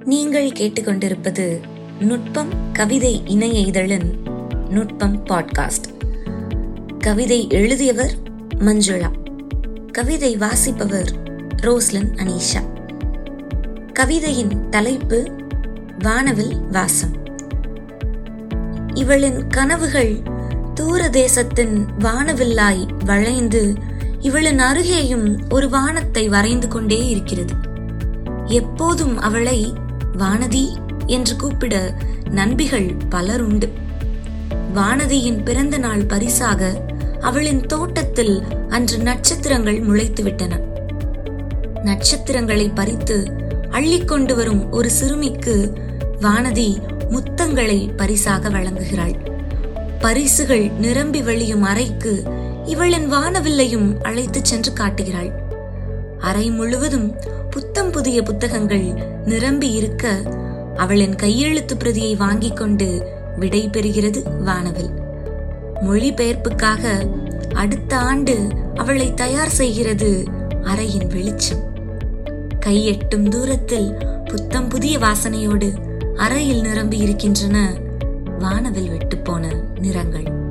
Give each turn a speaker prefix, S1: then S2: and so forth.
S1: நீங்கள் கேட்டுக்கொண்டிருப்பது நுட்பம் கவிதை இணைய இதழின் நுட்பம் பாட்காஸ்ட் கவிதை எழுதியவர் மஞ்சுளா கவிதை வாசிப்பவர் ரோஸ்லன் அனீஷா கவிதையின் தலைப்பு வானவில் வாசம் இவளின் கனவுகள் தூர தேசத்தின் வானவில்லாய் வளைந்து இவளின் அருகேயும் ஒரு வானத்தை வரைந்து கொண்டே இருக்கிறது எப்போதும் அவளை வானதி என்று கூப்பிட நண்பிகள் பலர் உண்டு வானதியின் பிறந்த நாள் பரிசாக அவளின் தோட்டத்தில் அன்று நட்சத்திரங்கள் முளைத்துவிட்டன நட்சத்திரங்களை பறித்து அள்ளிக்கொண்டு வரும் ஒரு சிறுமிக்கு வானதி முத்தங்களை பரிசாக வழங்குகிறாள் பரிசுகள் நிரம்பி வழியும் அறைக்கு இவளின் வானவில்லையும் அழைத்துச் சென்று காட்டுகிறாள் அறை முழுவதும் புத்தம் புதிய புத்தகங்கள் நிரம்பி இருக்க அவளின் கையெழுத்து பிரதியை வாங்கிக் கொண்டு விடை பெறுகிறது வானவில் மொழிபெயர்ப்புக்காக அடுத்த ஆண்டு அவளை தயார் செய்கிறது அறையின் வெளிச்சம் கையெட்டும் தூரத்தில் புத்தம் புதிய வாசனையோடு அறையில் நிரம்பி இருக்கின்றன வானவில் விட்டுப்போன நிறங்கள்